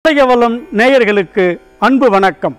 இளையவலம் நேயர்களுக்கு அன்பு வணக்கம்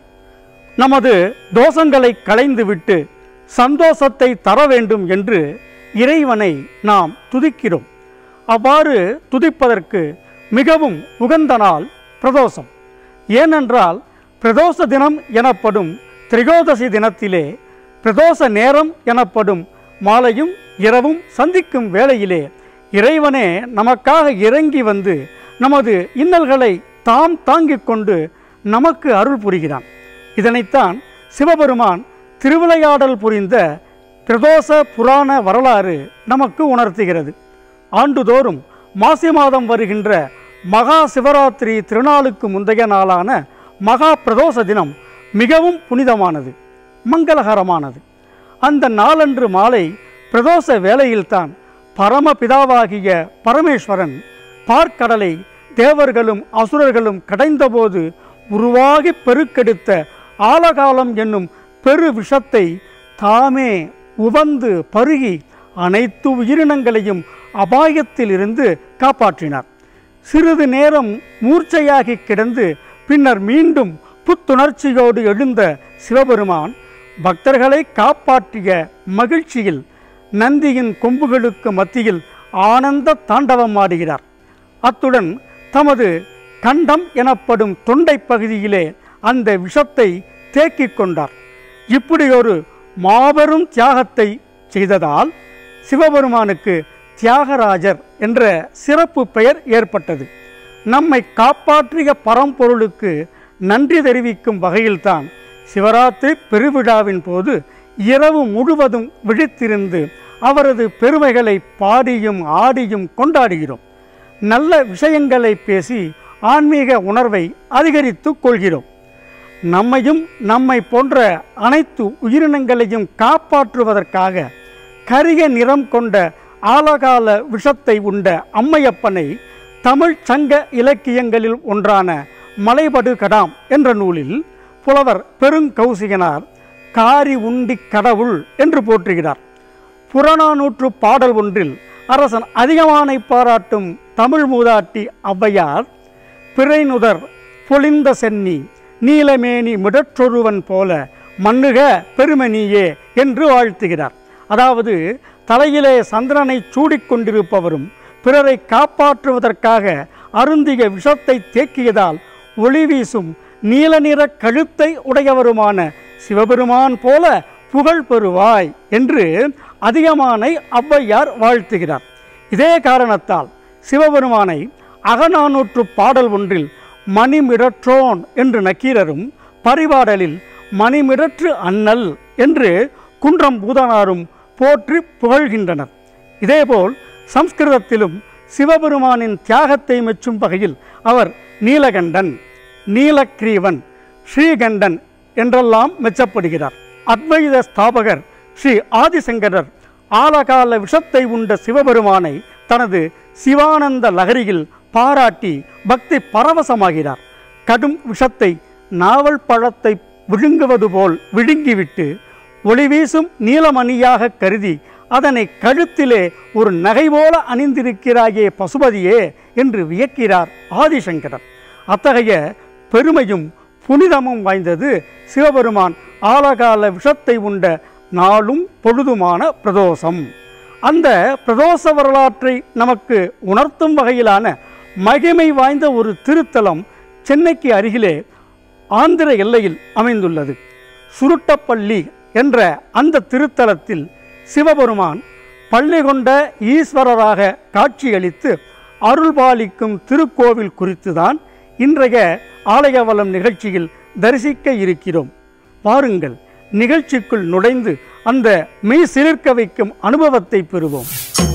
நமது தோஷங்களை களைந்துவிட்டு சந்தோஷத்தை தர வேண்டும் என்று இறைவனை நாம் துதிக்கிறோம் அவ்வாறு துதிப்பதற்கு மிகவும் உகந்த நாள் பிரதோஷம் ஏனென்றால் பிரதோஷ தினம் எனப்படும் திரிகோதசி தினத்திலே பிரதோஷ நேரம் எனப்படும் மாலையும் இரவும் சந்திக்கும் வேளையிலே இறைவனே நமக்காக இறங்கி வந்து நமது இன்னல்களை தாம் தாங்கிக் கொண்டு நமக்கு அருள் புரிகிறான் இதனைத்தான் சிவபெருமான் திருவிளையாடல் புரிந்த பிரதோஷ புராண வரலாறு நமக்கு உணர்த்துகிறது ஆண்டுதோறும் மாசி மாதம் வருகின்ற மகா சிவராத்திரி திருநாளுக்கு முந்தைய நாளான மகா பிரதோஷ தினம் மிகவும் புனிதமானது மங்களகரமானது அந்த நாளன்று மாலை பிரதோஷ வேளையில்தான் பரமபிதாவாகிய பரமேஸ்வரன் பார்க்கடலை தேவர்களும் அசுரர்களும் கடைந்தபோது உருவாகி பெருக்கெடுத்த ஆலகாலம் என்னும் பெரு விஷத்தை தாமே உவந்து பருகி அனைத்து உயிரினங்களையும் அபாயத்தில் இருந்து காப்பாற்றினார் சிறிது நேரம் மூர்ச்சையாகி கிடந்து பின்னர் மீண்டும் புத்துணர்ச்சியோடு எழுந்த சிவபெருமான் பக்தர்களை காப்பாற்றிய மகிழ்ச்சியில் நந்தியின் கொம்புகளுக்கு மத்தியில் ஆனந்த தாண்டவம் ஆடுகிறார் அத்துடன் தமது கண்டம் எனப்படும் தொண்டை பகுதியிலே அந்த விஷத்தை தேக்கிக் கொண்டார் இப்படி ஒரு மாபெரும் தியாகத்தை செய்ததால் சிவபெருமானுக்கு தியாகராஜர் என்ற சிறப்பு பெயர் ஏற்பட்டது நம்மை காப்பாற்றிய பரம்பொருளுக்கு நன்றி தெரிவிக்கும் வகையில்தான் சிவராத்திரி பெருவிழாவின் போது இரவு முழுவதும் விழித்திருந்து அவரது பெருமைகளை பாடியும் ஆடியும் கொண்டாடுகிறோம் நல்ல விஷயங்களை பேசி ஆன்மீக உணர்வை அதிகரித்துக் கொள்கிறோம் நம்மையும் நம்மை போன்ற அனைத்து உயிரினங்களையும் காப்பாற்றுவதற்காக கரிய நிறம் கொண்ட ஆலகால விஷத்தை உண்ட அம்மையப்பனை தமிழ் சங்க இலக்கியங்களில் ஒன்றான மலைபடு கடாம் என்ற நூலில் புலவர் பெருங்கௌசிகனார் காரி உண்டி கடவுள் என்று போற்றுகிறார் புறநானூற்று பாடல் ஒன்றில் அரசன் அதிகமானை பாராட்டும் தமிழ் மூதாட்டி ஔவையார் பிறைநுதர் பொலிந்த சென்னி நீலமேனி மிடற்றொருவன் போல மண்ணுக பெருமணியே என்று வாழ்த்துகிறார் அதாவது தலையிலே சந்திரனை சூடிக்கொண்டிருப்பவரும் பிறரை காப்பாற்றுவதற்காக அருந்திய விஷத்தை தேக்கியதால் ஒளி வீசும் நீல நிற கழுத்தை உடையவருமான சிவபெருமான் போல புகழ் பெறுவாய் என்று அதிகமானை ஔவையார் வாழ்த்துகிறார் இதே காரணத்தால் சிவபெருமானை அகநானூற்று பாடல் ஒன்றில் மணிமிடற்றோன் என்று நக்கீரரும் பரிபாடலில் மணிமிடற்று அண்ணல் என்று குன்றம் பூதனாரும் போற்றி புகழ்கின்றனர் இதேபோல் சம்ஸ்கிருதத்திலும் சிவபெருமானின் தியாகத்தை மெச்சும் வகையில் அவர் நீலகண்டன் நீலக்ரீவன் ஸ்ரீகண்டன் என்றெல்லாம் மெச்சப்படுகிறார் அத்வைத ஸ்தாபகர் ஸ்ரீ ஆதிசங்கரர் ஆலகால விஷத்தை உண்ட சிவபெருமானை தனது சிவானந்த லகரியில் பாராட்டி பக்தி பரவசமாகிறார் கடும் விஷத்தை நாவல் பழத்தை விழுங்குவது போல் விழுங்கிவிட்டு ஒளி வீசும் நீலமணியாக கருதி அதனை கழுத்திலே ஒரு நகை போல அணிந்திருக்கிறாயே பசுபதியே என்று வியக்கிறார் ஆதிசங்கரர் அத்தகைய பெருமையும் புனிதமும் வாய்ந்தது சிவபெருமான் ஆலகால விஷத்தை உண்ட நாளும் பொழுதுமான பிரதோஷம் அந்த பிரதோஷ வரலாற்றை நமக்கு உணர்த்தும் வகையிலான மகிமை வாய்ந்த ஒரு திருத்தலம் சென்னைக்கு அருகிலே ஆந்திர எல்லையில் அமைந்துள்ளது சுருட்டப்பள்ளி என்ற அந்த திருத்தலத்தில் சிவபெருமான் பள்ளி கொண்ட ஈஸ்வரராக காட்சியளித்து அருள்பாலிக்கும் திருக்கோவில் குறித்துதான் இன்றைய ஆலயவலம் நிகழ்ச்சியில் தரிசிக்க இருக்கிறோம் வாருங்கள் நிகழ்ச்சிக்குள் நுழைந்து அந்த மெய் சிலிர்க்க வைக்கும் அனுபவத்தை பெறுவோம்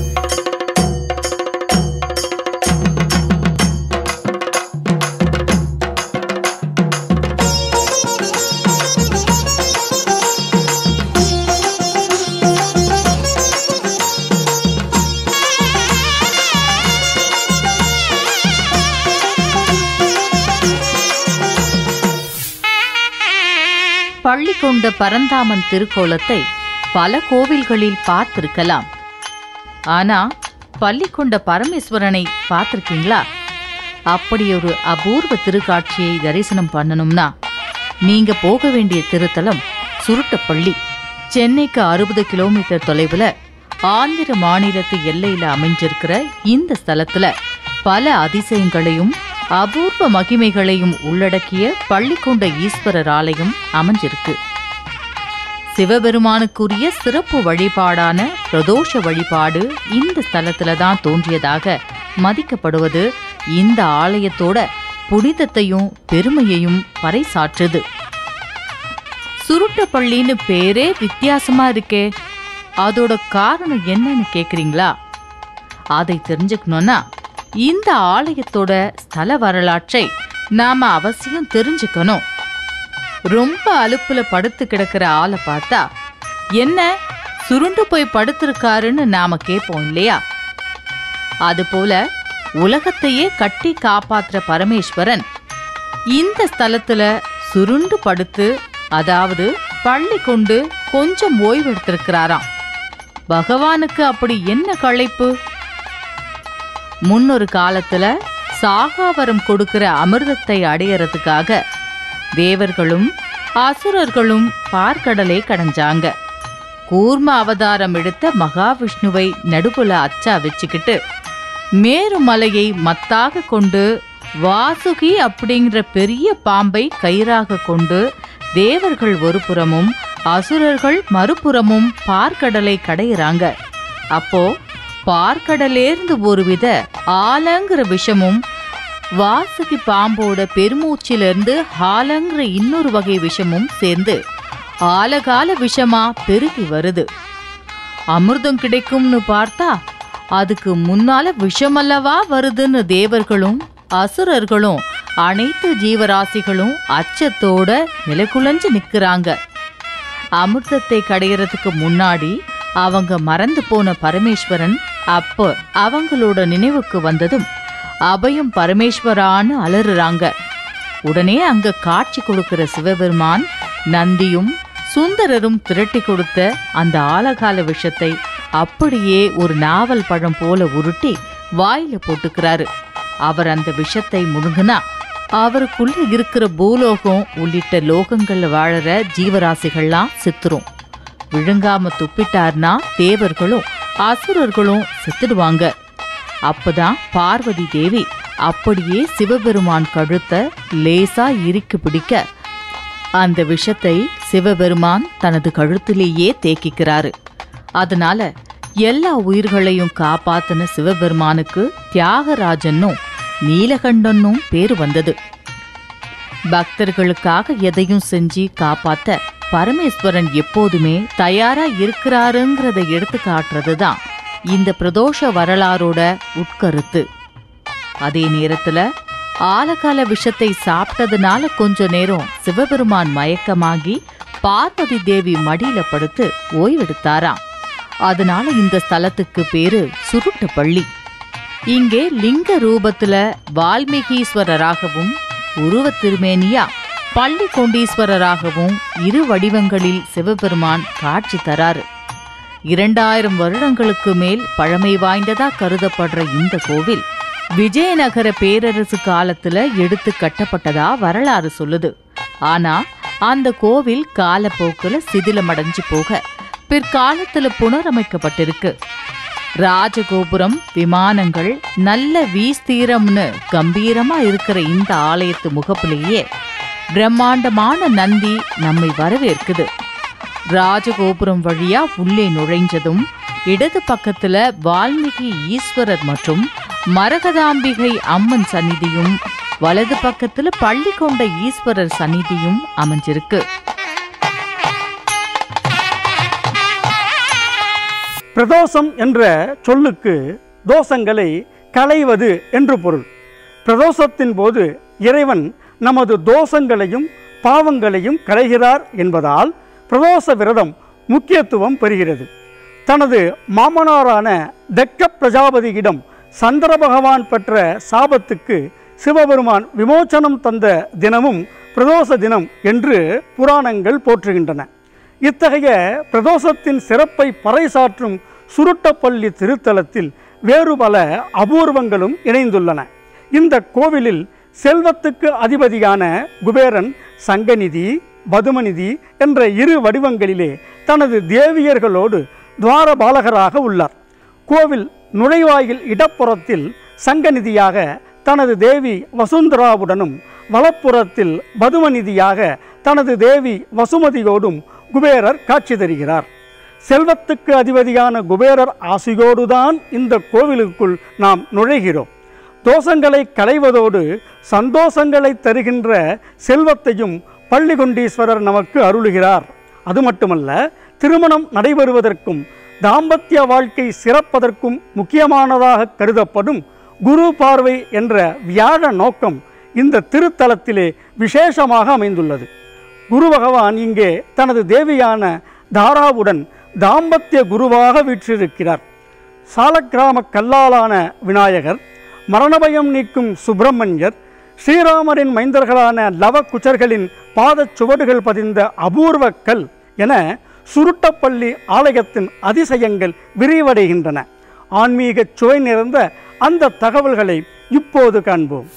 பள்ளி கொண்ட பரந்தாமன் திருக்கோலத்தை பல கோவில்களில் பார்த்திருக்கலாம் ஆனா பள்ளி கொண்ட பரமேஸ்வரனை பார்த்திருக்கீங்களா அப்படி ஒரு அபூர்வ திருக்காட்சியை தரிசனம் பண்ணணும்னா நீங்க போக வேண்டிய திருத்தலம் சுருட்டப்பள்ளி சென்னைக்கு அறுபது கிலோமீட்டர் தொலைவுல ஆந்திர மாநிலத்து எல்லையில அமைஞ்சிருக்கிற இந்த ஸ்தலத்துல பல அதிசயங்களையும் அபூர்வ மகிமைகளையும் உள்ளடக்கிய பள்ளிக்கொண்ட ஈஸ்வரர் ஆலயம் அமைஞ்சிருக்கு சிவபெருமானுக்குரிய சிறப்பு வழிபாடான பிரதோஷ வழிபாடு இந்த ஸ்தலத்துல தான் தோன்றியதாக மதிக்கப்படுவது இந்த ஆலயத்தோட புனிதத்தையும் பெருமையையும் பறைசாற்றுது சுருட்டப்பள்ளின்னு பேரே வித்தியாசமா இருக்கே அதோட காரணம் என்னன்னு கேக்குறீங்களா அதை தெரிஞ்சுக்கணும்னா இந்த ஆலயத்தோட ஸ்தல வரலாற்றை நாம அவசியம் தெரிஞ்சுக்கணும் ரொம்ப அலுப்புல படுத்து கிடக்கிற ஆளை பார்த்தா என்ன சுருண்டு போய் படுத்திருக்காருன்னு நாம கேட்போம் இல்லையா அதுபோல உலகத்தையே கட்டி காப்பாத்துற பரமேஸ்வரன் இந்த ஸ்தலத்துல சுருண்டு படுத்து அதாவது பள்ளி கொண்டு கொஞ்சம் ஓய்வு எடுத்திருக்கிறாராம் பகவானுக்கு அப்படி என்ன களைப்பு முன்னொரு காலத்துல சாகாவரம் கொடுக்கிற அமிர்தத்தை அடையறதுக்காக தேவர்களும் அசுரர்களும் பார்க்கடலை கடைஞ்சாங்க கூர்ம அவதாரம் எடுத்த மகாவிஷ்ணுவை நடுப்புல அச்சா வச்சுக்கிட்டு மேருமலையை மத்தாக கொண்டு வாசுகி அப்படிங்கிற பெரிய பாம்பை கயிறாக கொண்டு தேவர்கள் ஒரு புறமும் அசுரர்கள் மறுபுறமும் பார்க்கடலை கடையிறாங்க அப்போ பார்க்கடலேர்ந்து ஒருவித ஆலங்கிற விஷமும் வாசுகி பாம்போட பெருமூச்சிலிருந்து ஹாலங்கிற இன்னொரு வகை விஷமும் சேர்ந்து ஆலகால விஷமா பெருகி வருது அமிர்தம் கிடைக்கும்னு பார்த்தா அதுக்கு முன்னால விஷமல்லவா வருதுன்னு தேவர்களும் அசுரர்களும் அனைத்து ஜீவராசிகளும் அச்சத்தோட நிலைகுலைஞ்சு நிக்கிறாங்க அமிர்தத்தை கடையறதுக்கு முன்னாடி அவங்க மறந்து போன பரமேஸ்வரன் அப்போ அவங்களோட நினைவுக்கு வந்ததும் அபயம் பரமேஸ்வரான்னு அலறுறாங்க உடனே அங்க காட்சி கொடுக்கிற சிவபெருமான் நந்தியும் சுந்தரரும் திரட்டி கொடுத்த அந்த ஆலகால விஷத்தை அப்படியே ஒரு நாவல் பழம் போல உருட்டி வாயில போட்டுக்கிறாரு அவர் அந்த விஷத்தை முழுங்குனா அவருக்குள்ள இருக்கிற பூலோகம் உள்ளிட்ட லோகங்கள்ல வாழற ஜீவராசிகள்லாம் செத்துரும் விழுங்காம துப்பிட்டார்னா தேவர்களும் அசுரர்களும் செத்துடுவாங்க அப்பதான் பார்வதி தேவி அப்படியே சிவபெருமான் கழுத்தை லேசா இறுக்கி பிடிக்க அந்த விஷத்தை சிவபெருமான் தனது கழுத்திலேயே தேக்கிக்கிறாரு அதனால எல்லா உயிர்களையும் காப்பாத்தின சிவபெருமானுக்கு தியாகராஜன்னும் நீலகண்டனும் பேரு வந்தது பக்தர்களுக்காக எதையும் செஞ்சு காப்பாத்த பரமேஸ்வரன் எப்போதுமே தயாரா இருக்கிறாருங்கிறத எடுத்து காட்டுறதுதான் இந்த பிரதோஷ வரலாறோட உட்கருத்து அதே நேரத்துல ஆலகால விஷத்தை சாப்பிட்டதுனால கொஞ்ச நேரம் சிவபெருமான் மயக்கமாகி பார்வதி தேவி மடியில படுத்து ஓய்வெடுத்தாராம் அதனால இந்த ஸ்தலத்துக்கு பேரு சுருட்டப்பள்ளி இங்கே லிங்க ரூபத்துல வால்மீகீஸ்வரராகவும் உருவ திருமேனியா பள்ளி கொண்டீஸ்வரராகவும் இரு வடிவங்களில் சிவபெருமான் காட்சி தராரு இரண்டாயிரம் வருடங்களுக்கு மேல் பழமை வாய்ந்ததா கருதப்படுற இந்த கோவில் விஜயநகர பேரரசு காலத்துல எடுத்து கட்டப்பட்டதா வரலாறு சொல்லுது ஆனா அந்த கோவில் காலப்போக்குல சிதிலமடைஞ்சு போக பிற்காலத்துல புனரமைக்கப்பட்டிருக்கு ராஜகோபுரம் விமானங்கள் நல்ல வீஸ்தீரம்னு கம்பீரமா இருக்கிற இந்த ஆலயத்து முகப்பிலேயே பிரம்மாண்டமான நந்தி நம்மை வரவேற்குது ராஜகோபுரம் வழியா உள்ளே நுழைஞ்சதும் இடது பக்கத்துல வால்மீகி ஈஸ்வரர் மற்றும் மரகதாம்பிகை அம்மன் சந்நிதியும் வலது பக்கத்துல பள்ளி கொண்ட ஈஸ்வரர் சந்நிதியும் அமைஞ்சிருக்கு பிரதோஷம் என்ற சொல்லுக்கு தோஷங்களை களைவது என்று பொருள் பிரதோஷத்தின் போது இறைவன் நமது தோஷங்களையும் பாவங்களையும் களைகிறார் என்பதால் பிரதோஷ விரதம் முக்கியத்துவம் பெறுகிறது தனது மாமனாரான தக்க பிரஜாபதியிடம் சந்திர பகவான் பெற்ற சாபத்துக்கு சிவபெருமான் விமோச்சனம் தந்த தினமும் பிரதோஷ தினம் என்று புராணங்கள் போற்றுகின்றன இத்தகைய பிரதோஷத்தின் சிறப்பை பறைசாற்றும் சுருட்டப்பள்ளி திருத்தலத்தில் வேறு பல அபூர்வங்களும் இணைந்துள்ளன இந்த கோவிலில் செல்வத்துக்கு அதிபதியான குபேரன் சங்கநிதி பதுமநிதி என்ற இரு வடிவங்களிலே தனது தேவியர்களோடு துவாரபாலகராக உள்ளார் கோவில் நுழைவாயில் இடப்புறத்தில் சங்கநிதியாக தனது தேவி வசுந்தராவுடனும் வலப்புறத்தில் பதுமநிதியாக தனது தேவி வசுமதியோடும் குபேரர் காட்சி தருகிறார் செல்வத்துக்கு அதிபதியான குபேரர் ஆசியோடுதான் இந்த கோவிலுக்குள் நாம் நுழைகிறோம் தோஷங்களை களைவதோடு சந்தோஷங்களை தருகின்ற செல்வத்தையும் பள்ளிகொண்டீஸ்வரர் நமக்கு அருளுகிறார் அது மட்டுமல்ல திருமணம் நடைபெறுவதற்கும் தாம்பத்திய வாழ்க்கை சிறப்பதற்கும் முக்கியமானதாக கருதப்படும் குரு பார்வை என்ற வியாழ நோக்கம் இந்த திருத்தலத்திலே விசேஷமாக அமைந்துள்ளது குரு பகவான் இங்கே தனது தேவியான தாராவுடன் தாம்பத்திய குருவாக வீற்றிருக்கிறார் சாலக்கிராம கல்லாலான விநாயகர் மரணபயம் நீக்கும் சுப்பிரமணியர் ஸ்ரீராமரின் மைந்தர்களான லவ குச்சர்களின் பாதச் சுவடுகள் பதிந்த அபூர்வ கல் என சுருட்டப்பள்ளி ஆலயத்தின் அதிசயங்கள் விரிவடைகின்றன ஆன்மீக சுவை நிறைந்த அந்த தகவல்களை இப்போது காண்போம்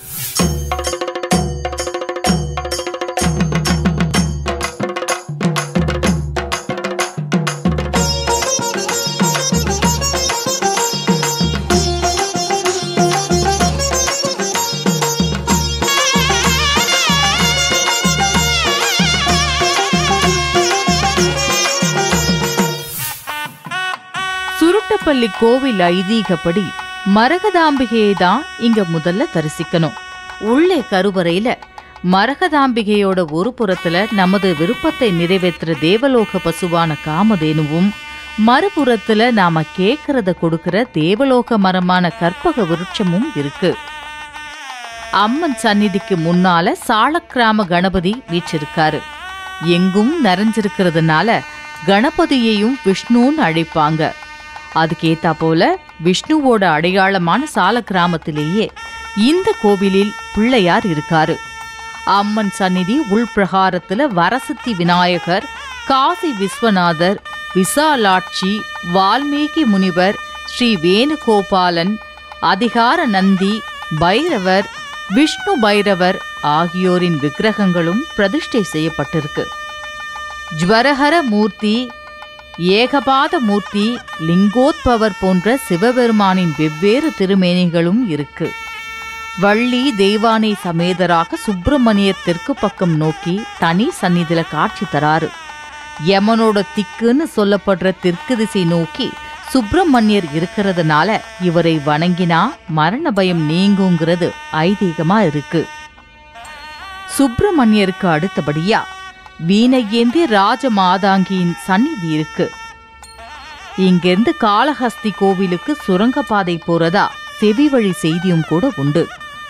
சுருட்டப்பள்ளி கோவில் ஐதீகப்படி மரகதாம்பிகையை தான் இங்க முதல்ல தரிசிக்கணும் உள்ளே கருவறையில மரகதாம்பிகையோட ஒரு புறத்துல நமது விருப்பத்தை நிறைவேற்றுற தேவலோக பசுவான காமதேனுவும் மறுபுறத்துல நாம கேக்குறத கொடுக்கிற தேவலோக மரமான கற்பக விருட்சமும் இருக்கு அம்மன் சந்நிதிக்கு முன்னால சாலக்கிராம கணபதி வீற்றிருக்காரு எங்கும் நிறைஞ்சிருக்கிறதுனால கணபதியையும் விஷ்ணுன்னு அழைப்பாங்க அதுக்கேத்தா போல விஷ்ணுவோட அடையாளமான சால கிராமத்திலேயே இந்த கோவிலில் பிள்ளையார் இருக்காரு அம்மன் சந்நிதி உள்பிரகாரத்துல வரசித்தி விநாயகர் காசி விஸ்வநாதர் விசாலாட்சி வால்மீகி முனிவர் ஸ்ரீ வேணுகோபாலன் அதிகார நந்தி பைரவர் விஷ்ணு பைரவர் ஆகியோரின் விக்கிரகங்களும் பிரதிஷ்டை செய்யப்பட்டிருக்கு ஜ்வரஹர மூர்த்தி ஏகபாத மூர்த்தி லிங்கோத்பவர் போன்ற சிவபெருமானின் வெவ்வேறு திருமேனிகளும் இருக்கு வள்ளி தெய்வானை சமேதராக சுப்பிரமணியர் தெற்கு பக்கம் நோக்கி தனி சந்நிதியில காட்சி தராரு யமனோட திக்குன்னு சொல்லப்படுற தெற்கு திசை நோக்கி சுப்பிரமணியர் இருக்கிறதுனால இவரை வணங்கினா மரண பயம் நீங்குங்கிறது ஐதீகமா இருக்கு சுப்பிரமணியருக்கு அடுத்தபடியா வீணையேந்தி ராஜ மாதாங்கியின் சந்நிதி இருக்கு இங்கிருந்து காளஹஸ்தி கோவிலுக்கு சுரங்கப்பாதை போறதா செவி வழி செய்தியும் கூட உண்டு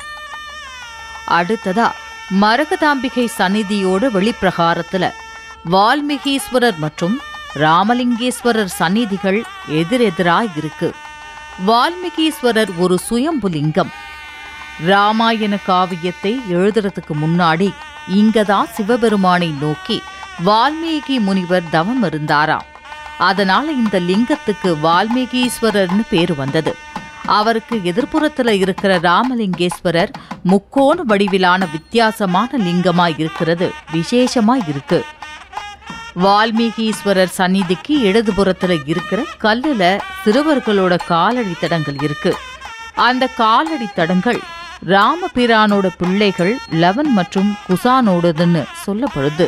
அடுத்ததா மரகதாம்பிகை சந்நிதியோட வெளிப்பிரகாரத்துல வால்மீகீஸ்வரர் மற்றும் ராமலிங்கேஸ்வரர் சந்நிதிகள் எதிரெதிராய் இருக்கு வால்மீகீஸ்வரர் ஒரு சுயம்புலிங்கம் ராமாயண காவியத்தை எழுதுறதுக்கு முன்னாடி இங்கதான் சிவபெருமானை நோக்கி வால்மீகி முனிவர் தவம் இருந்தாராம் அதனால இந்த லிங்கத்துக்கு வால்மீகீஸ்வரர்னு பேரு வந்தது அவருக்கு எதிர்ப்புறத்துல இருக்கிற ராமலிங்கேஸ்வரர் முக்கோண வடிவிலான வித்தியாசமான லிங்கமா இருக்கிறது விசேஷமா இருக்கு வால்மீகீஸ்வரர் சந்நிதிக்கு இடதுபுறத்துல இருக்கிற கல்லுல சிறுவர்களோட காலடி தடங்கள் இருக்கு அந்த காலடி தடங்கள் ராமபிரானோட பிள்ளைகள் லவன் மற்றும் குசானோடதுன்னு சொல்லப்படுது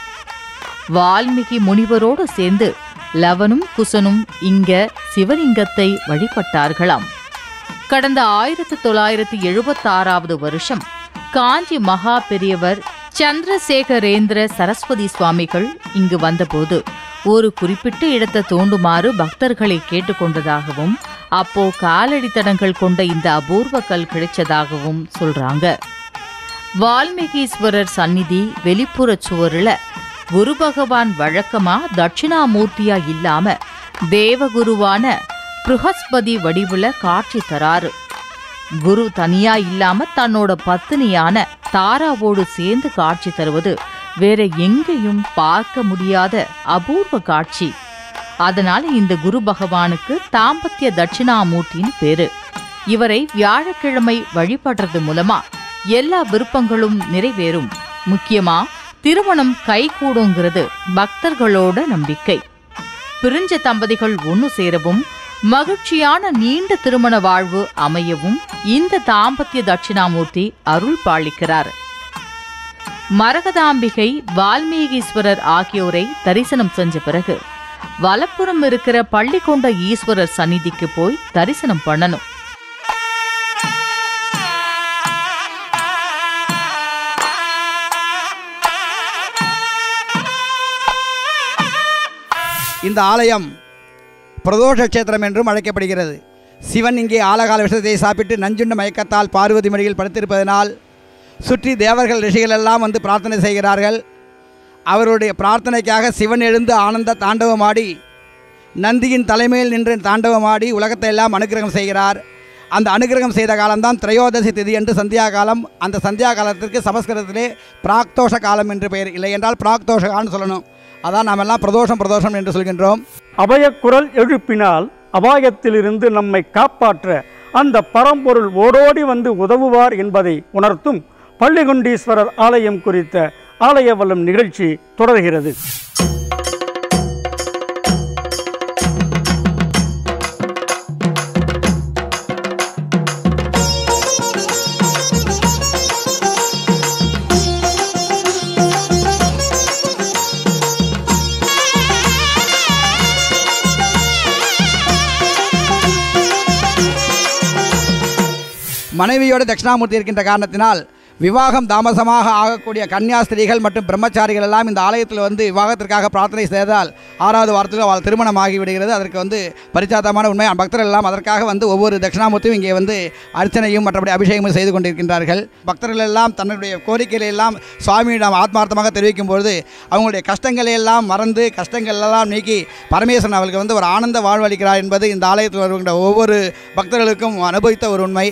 வால்மீகி முனிவரோடு சேர்ந்து லவனும் குசனும் இங்க சிவலிங்கத்தை வழிபட்டார்களாம் கடந்த ஆயிரத்தி தொள்ளாயிரத்தி எழுபத்தாறாவது வருஷம் காஞ்சி மகா பெரியவர் சந்திரசேகரேந்திர சரஸ்வதி சுவாமிகள் இங்கு வந்தபோது ஒரு குறிப்பிட்ட இடத்தை தோண்டுமாறு பக்தர்களை கேட்டுக்கொண்டதாகவும் அப்போ காலடி தடங்கள் கொண்ட இந்த அபூர்வ கல் கிடைச்சதாகவும் சொல்றாங்க வால்மீகீஸ்வரர் சந்நிதி வெளிப்புற சுவருல குரு பகவான் வழக்கமா தட்சிணாமூர்த்தியா இல்லாம தேவகுருவான ப்ருஹஸ்பதி வடிவுல காட்சி தராரு குரு தனியா இல்லாம தன்னோட பத்தினியான தாராவோடு சேர்ந்து காட்சி தருவது வேற எங்கேயும் பார்க்க முடியாத அபூர்வ காட்சி அதனால இந்த குரு பகவானுக்கு தாம்பத்திய தட்சிணாமூர்த்தின்னு பேரு இவரை வியாழக்கிழமை வழிபடுறது மூலமா எல்லா விருப்பங்களும் நிறைவேறும் முக்கியமா திருமணம் கைகூடுங்கிறது பக்தர்களோட நம்பிக்கை பிரிஞ்ச தம்பதிகள் ஒன்னு சேரவும் மகிழ்ச்சியான நீண்ட திருமண வாழ்வு அமையவும் இந்த தாம்பத்திய தட்சிணாமூர்த்தி அருள் பாலிக்கிறார் மரகதாம்பிகை வால்மீகீஸ்வரர் ஆகியோரை தரிசனம் செஞ்ச பிறகு வலப்புறம் இருக்கிற பள்ளிக்கொண்ட ஈஸ்வரர் சந்நிதிக்கு போய் தரிசனம் பண்ணணும் இந்த ஆலயம் பிரதோஷ கஷேத்திரம் என்றும் அழைக்கப்படுகிறது சிவன் இங்கே ஆலகால விஷத்தை சாப்பிட்டு நஞ்சுண்ட மயக்கத்தால் பார்வதி மடியில் படுத்திருப்பதனால் சுற்றி தேவர்கள் ரிஷிகள் எல்லாம் வந்து பிரார்த்தனை செய்கிறார்கள் அவருடைய பிரார்த்தனைக்காக சிவன் எழுந்து ஆனந்த தாண்டவமாடி நந்தியின் தலைமையில் நின்று தாண்டவமாடி உலகத்தை எல்லாம் அனுக்கிரகம் செய்கிறார் அந்த அனுக்கிரகம் செய்த காலம்தான் திரையோதசி திதி என்று சந்தியா காலம் அந்த சந்தியா காலத்திற்கு சமஸ்கிருதத்திலே பிராக்தோஷ காலம் என்று பெயர் இல்லை என்றால் பிராக்தோஷ காலம்னு சொல்லணும் அதான் நாம் எல்லாம் பிரதோஷம் பிரதோஷம் என்று சொல்கின்றோம் அபயக்குரல் எழுப்பினால் அபாயத்திலிருந்து நம்மை காப்பாற்ற அந்த பரம்பொருள் ஓடோடி வந்து உதவுவார் என்பதை உணர்த்தும் பள்ளிகுண்டீஸ்வரர் ஆலயம் குறித்த ஆலயவலம் நிகழ்ச்சி தொடர்கிறது மனைவியோடு தட்சிணாமூர்த்தி இருக்கின்ற காரணத்தினால் விவாகம் தாமசமாக ஆகக்கூடிய கன்னியாஸ்திரிகள் மற்றும் பிரம்மச்சாரிகள் எல்லாம் இந்த ஆலயத்தில் வந்து விவாகத்திற்காக பிரார்த்தனை செய்தால் ஆறாவது வாரத்தில் அவள் திருமணம் ஆகிவிடுகிறது அதற்கு வந்து பரிச்சாத்தமான உண்மை பக்தர்கள் எல்லாம் அதற்காக வந்து ஒவ்வொரு தட்சிணாமூர்த்தியும் இங்கே வந்து அர்ச்சனையும் மற்றபடி அபிஷேகமும் செய்து கொண்டிருக்கின்றார்கள் பக்தர்கள் எல்லாம் தன்னுடைய கோரிக்கைகளை எல்லாம் சுவாமியிடம் ஆத்மார்த்தமாக தெரிவிக்கும் பொழுது அவங்களுடைய கஷ்டங்களை எல்லாம் மறந்து கஷ்டங்கள் எல்லாம் நீக்கி பரமேஸ்வரன் அவர்களுக்கு வந்து ஒரு ஆனந்த வாழ்வளிக்கிறார் என்பது இந்த ஆலயத்தில் வருகின்ற ஒவ்வொரு பக்தர்களுக்கும் அனுபவித்த ஒரு உண்மை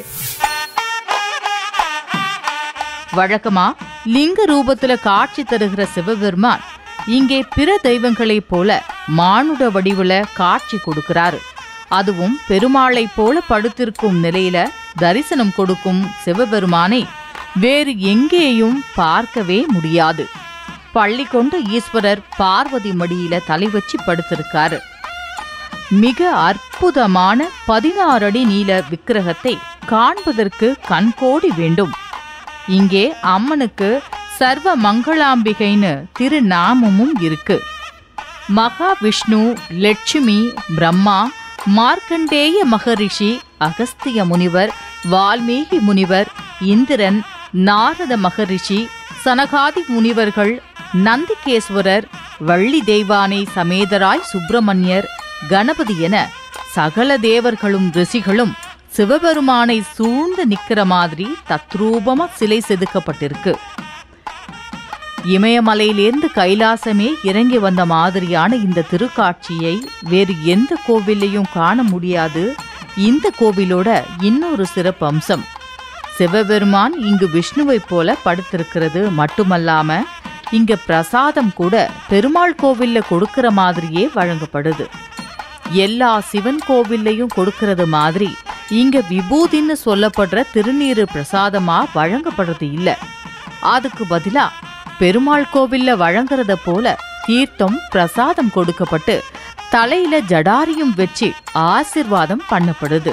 வழக்கமா லிங்க ரூபத்துல காட்சி தருகிற சிவபெருமான் இங்கே பிற தெய்வங்களைப் போல மானுட வடிவுல காட்சி கொடுக்கிறாரு அதுவும் பெருமாளைப் போல படுத்திருக்கும் நிலையில தரிசனம் கொடுக்கும் சிவபெருமானை வேறு எங்கேயும் பார்க்கவே முடியாது பள்ளி கொண்ட ஈஸ்வரர் பார்வதி மடியில தலை வச்சு படுத்திருக்காரு மிக அற்புதமான பதினாறு அடி நீள விக்கிரகத்தை காண்பதற்கு கண்கோடி வேண்டும் இங்கே அம்மனுக்கு சர்வ மங்களாம்பிகைன்னு திருநாமமும் இருக்கு மகாவிஷ்ணு லட்சுமி பிரம்மா மார்க்கண்டேய மகரிஷி அகஸ்திய முனிவர் வால்மீகி முனிவர் இந்திரன் நாரத மகரிஷி சனகாதி முனிவர்கள் நந்திகேஸ்வரர் வள்ளி தெய்வானை சமேதராய் சுப்பிரமணியர் கணபதி என சகல தேவர்களும் ரிஷிகளும் சிவபெருமானை சூழ்ந்து நிக்கிற மாதிரி தத்ரூபமா சிலை செதுக்கப்பட்டிருக்கு இமயமலையிலேருந்து கைலாசமே இறங்கி வந்த மாதிரியான இந்த திருக்காட்சியை வேறு எந்த கோவிலையும் காண முடியாது இந்த கோவிலோட இன்னொரு சிறப்பு அம்சம் சிவபெருமான் இங்கு விஷ்ணுவைப் போல படுத்திருக்கிறது மட்டுமல்லாம இங்க பிரசாதம் கூட பெருமாள் கோவில்ல கொடுக்கிற மாதிரியே வழங்கப்படுது எல்லா சிவன் கோவில்லையும் கொடுக்கறது மாதிரி இங்க விபூதின்னு சொல்லப்படுற திருநீரு பிரசாதமா வழங்கப்படுறது இல்ல அதுக்கு பதிலா பெருமாள் கோவில்ல வழங்குறத போல தீர்த்தம் பிரசாதம் கொடுக்கப்பட்டு தலையில ஜடாரியும் வச்சு ஆசிர்வாதம் பண்ணப்படுது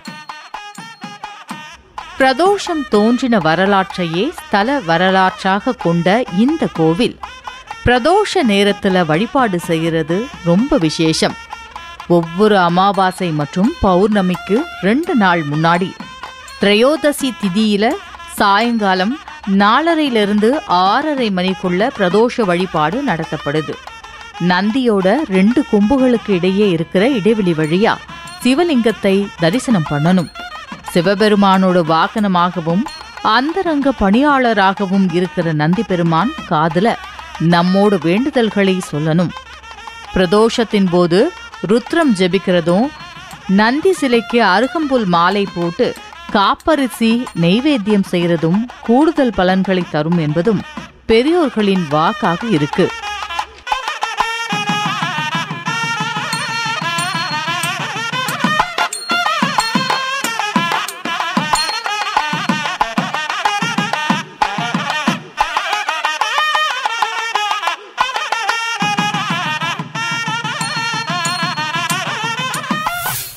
பிரதோஷம் தோன்றின வரலாற்றையே ஸ்தல வரலாற்றாக கொண்ட இந்த கோவில் பிரதோஷ நேரத்துல வழிபாடு செய்யறது ரொம்ப விசேஷம் ஒவ்வொரு அமாவாசை மற்றும் பௌர்ணமிக்கு ரெண்டு நாள் முன்னாடி திரையோதசி திதியில சாயங்காலம் நாலரையிலிருந்து ஆறரை மணிக்குள்ள பிரதோஷ வழிபாடு நடத்தப்படுது நந்தியோட ரெண்டு கொம்புகளுக்கு இடையே இருக்கிற இடைவெளி வழியா சிவலிங்கத்தை தரிசனம் பண்ணணும் சிவபெருமானோட வாகனமாகவும் அந்தரங்க பணியாளராகவும் இருக்கிற நந்தி பெருமான் காதுல நம்மோட வேண்டுதல்களை சொல்லணும் பிரதோஷத்தின் போது ருத்ரம் ஜெபிக்கிறதும் நந்தி சிலைக்கு அருகம்புல் மாலை போட்டு காப்பரிசி நெய்வேத்தியம் செய்யறதும் கூடுதல் பலன்களை தரும் என்பதும் பெரியோர்களின் வாக்காக இருக்கு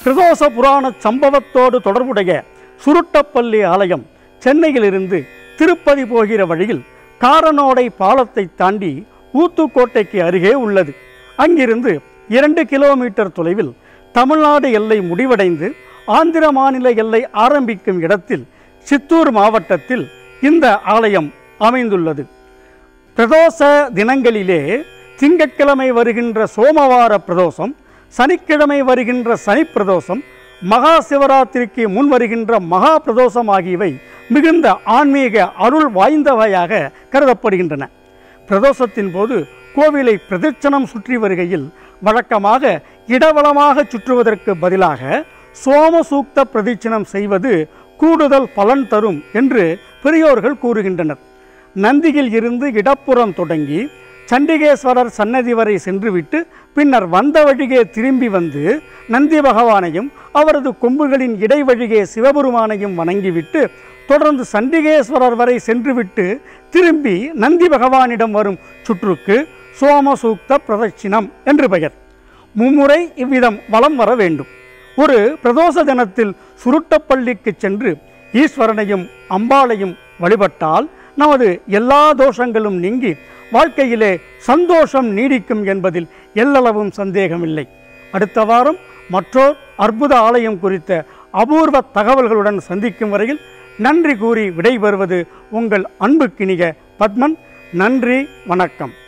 பிரதோஷ புராண சம்பவத்தோடு தொடர்புடைய சுருட்டப்பள்ளி ஆலயம் சென்னையிலிருந்து திருப்பதி போகிற வழியில் காரனோடை பாலத்தை தாண்டி ஊத்துக்கோட்டைக்கு அருகே உள்ளது அங்கிருந்து இரண்டு கிலோமீட்டர் தொலைவில் தமிழ்நாடு எல்லை முடிவடைந்து ஆந்திர மாநில எல்லை ஆரம்பிக்கும் இடத்தில் சித்தூர் மாவட்டத்தில் இந்த ஆலயம் அமைந்துள்ளது பிரதோஷ தினங்களிலே திங்கட்கிழமை வருகின்ற சோமவார பிரதோஷம் சனிக்கிழமை வருகின்ற சனி பிரதோஷம் மகா சிவராத்திரிக்கு முன் வருகின்ற மகா பிரதோஷம் ஆகியவை மிகுந்த ஆன்மீக அருள் வாய்ந்தவையாக கருதப்படுகின்றன பிரதோஷத்தின் போது கோவிலை பிரதட்சணம் சுற்றி வருகையில் வழக்கமாக இடவளமாக சுற்றுவதற்கு பதிலாக சோமசூக்த பிரதட்சணம் செய்வது கூடுதல் பலன் தரும் என்று பெரியோர்கள் கூறுகின்றனர் நந்தியில் இருந்து இடப்புறம் தொடங்கி சண்டிகேஸ்வரர் சன்னதி வரை சென்றுவிட்டு பின்னர் வந்த வழியே திரும்பி வந்து நந்தி பகவானையும் அவரது கொம்புகளின் இடைவழியே சிவபெருமானையும் வணங்கிவிட்டு தொடர்ந்து சண்டிகேஸ்வரர் வரை சென்றுவிட்டு திரும்பி நந்தி பகவானிடம் வரும் சுற்றுக்கு சோமசூக்த பிரதட்சிணம் என்று பெயர் மும்முறை இவ்விதம் வலம் வர வேண்டும் ஒரு பிரதோஷ தினத்தில் சுருட்டப்பள்ளிக்கு சென்று ஈஸ்வரனையும் அம்பாளையும் வழிபட்டால் நமது எல்லா தோஷங்களும் நீங்கி வாழ்க்கையிலே சந்தோஷம் நீடிக்கும் என்பதில் எல்லளவும் சந்தேகமில்லை அடுத்த வாரம் மற்றோர் அற்புத ஆலயம் குறித்த அபூர்வ தகவல்களுடன் சந்திக்கும் வரையில் நன்றி கூறி விடைபெறுவது உங்கள் அன்புக்கினிய பத்மன் நன்றி வணக்கம்